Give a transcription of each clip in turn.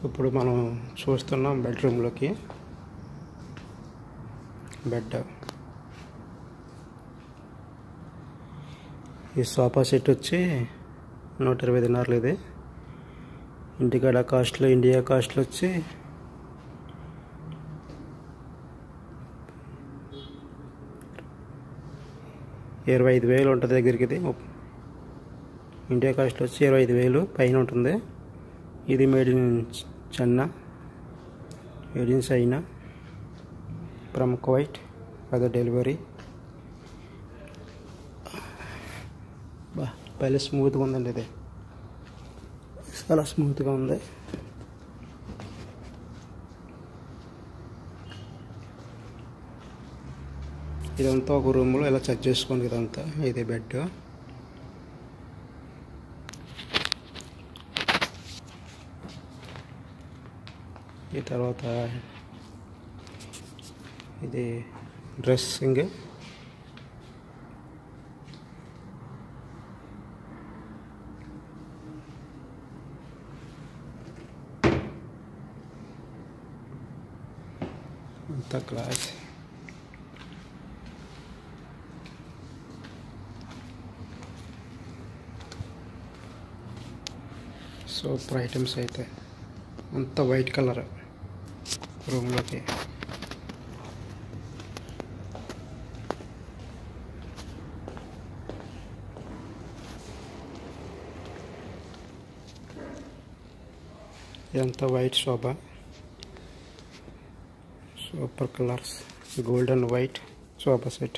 ఇప్పుడు మనం చూస్తున్నాం బెడ్రూమ్లోకి బెడ్ ఈ సోఫా సెట్ వచ్చి నూట ఇరవై దినార్లు ఇది ఇంటికాడ కాస్ట్లో ఇండియా కాస్ట్లో వచ్చి ఇరవై ఐదు వేలు ఉంటుంది దగ్గరికి ఇది ఇండియా కాస్ట్లో వచ్చి ఇరవై ఐదు వేలు పైన ఉంటుంది ఇది మేడ్ ఇన్ చెన్న made in China from Kuwait for the delivery బా పైన స్మూత్గా ఉందండి ఇది చాలా స్మూత్గా ఉంది ఇదంతా ఒక రూమ్లో ఇలా చెక్ చేసుకోండి ఇదంతా ఇది బెడ్ ఈ తర్వాత ఇది డ్రెస్సింగ్ అంతా గ్లాస్ సూపర్ ఐటమ్స్ అయితే అంత వైట్ కలర్ రూమ్లోకి ఇదంతా వైట్ శోభ super colours gold and white sofa set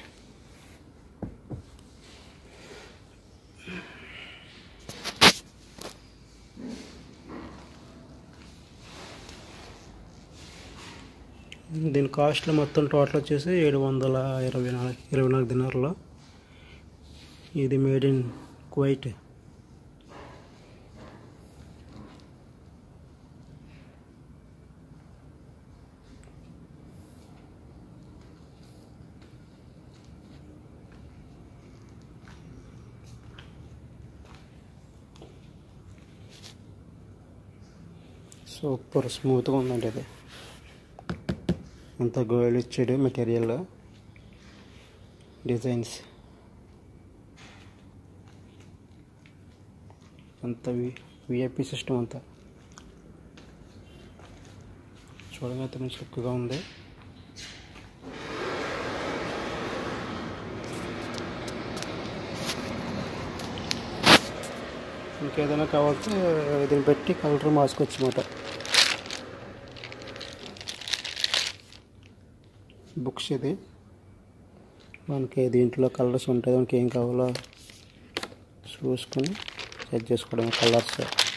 దీని కాస్ట్లో మొత్తం టోటల్ వచ్చేసి ఏడు వందల ఇరవై నాలుగు ఇరవై నాలుగు దినార్లో ఇది మేడ్ ఇన్ కువైట్ సూపర్ స్మూత్గా ఉందండి ఇది అంత గోల్డ్ ఇచ్చాడు మెటీరియల్ డిజైన్స్ అంత వి విఐపి సిస్టమ్ అంతా చూడగా అయితే మంచి లుక్గా ఉంది ఇంకేదైనా కావాలంటే దీన్ని పెట్టి కలర్ మార్చుకోవచ్చు అన్నమాట బుక్స్ ఇది మనకి దీంట్లో కలర్స్ ఉంటాయి మనకి ఏం కావాలో చూసుకొని సెట్ చేసుకోవడం కలర్స్